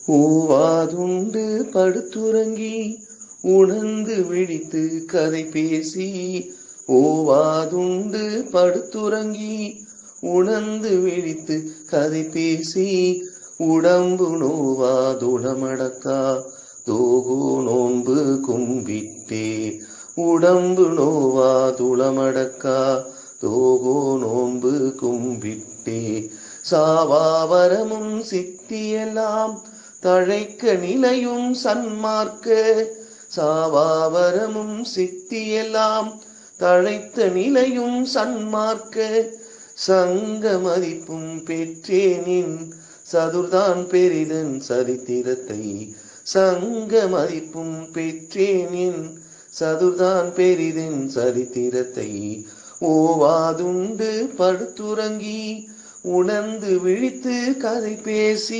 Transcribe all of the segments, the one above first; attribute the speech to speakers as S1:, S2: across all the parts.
S1: ஓவாதுண்டு படுத்துறங்கி உணர்ந்து விழித்து கதை பேசி ஓவாதுண்டு படுத்துறங்கி உணர்ந்து விழித்து கதை பேசி உடம்பு நோவாதுளமடக்கா தோகோ நோன்பு கும்பிட்டே உடம்பு நோவாதுளமடக்கா தோகோ நோன்பு கும்பிட்டே சாவாவரமும் சித்தியெல்லாம் தழைக்க நிலையும் சன்மார்க்க சாவாவரமும் சித்தியெல்லாம் தழைத்த நிலையும் சன்மார்க்க சங்க மதிப்பும் பெற்றேனின் சதுர்தான் பெரிதன் சரித்திரத்தை சங்க மதிப்பும் பெற்றேனின் சதுர்தான் பெரிதன் சரித்திரத்தை ஓவாதுண்டு படுத்துறங்கி உணர்ந்து விழித்து கதை பேசி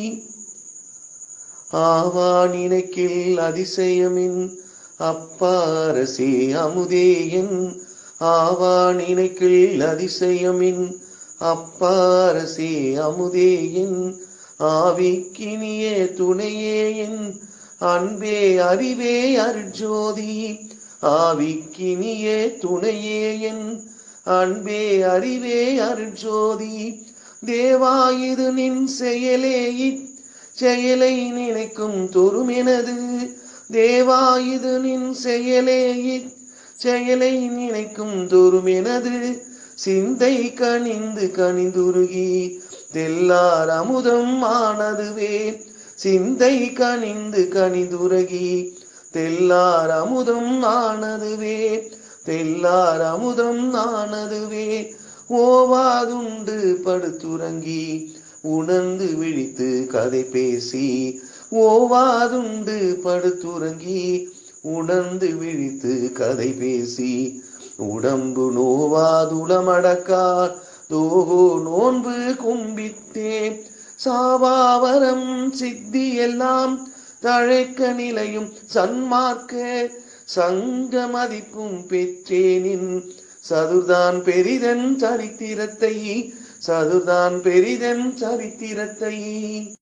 S1: ஆவா நினைக்கில் அதிசயமின் அப்பாரசே அமுதேயன் ஆவா நினைக்கில் அதிசயமின் அப்பாரசே அமுதேயன் ஆவிக்கினிய துணையேயன் அன்பே அறிவே அருஜோதி ஆவிக்கினிய துணையேயன் அன்பே அறிவே அருஜோதி தேவா இது நின் செயலே செயலை நினைக்கும் தொருமெனது தேவா இது நின் செயலே செயலை நினைக்கும் தொருமெனது சிந்தை கனிந்து கனிந்துருகி தெல்லார் அமுதம் ஆனதுவே சிந்தை கனிந்து கனிதுருகி தெல்லார் அமுதம் ஆனதுவே தெல்லார் அமுதம் ஆனதுவே ஓவாதுண்டு படுத்துறங்கி உணர்ந்து விழித்து கதை பேசி ஓவாதுண்டு படுத்துறங்கி உணர்ந்து விழித்து கதை பேசி உடம்பு நோவாதுளமடக்கார் தோகோ நோன்பு கும்பித்தே சாவாவரம் சித்தி எல்லாம் தழைக்க நிலையும் சன்மார்க்க சங்க மதிப்பும் பெற்றேனின் சதுர்தான் பெரிதன் சரித்திரத்தை சதுர்தான் பெரிதன் சரித்திரத்தை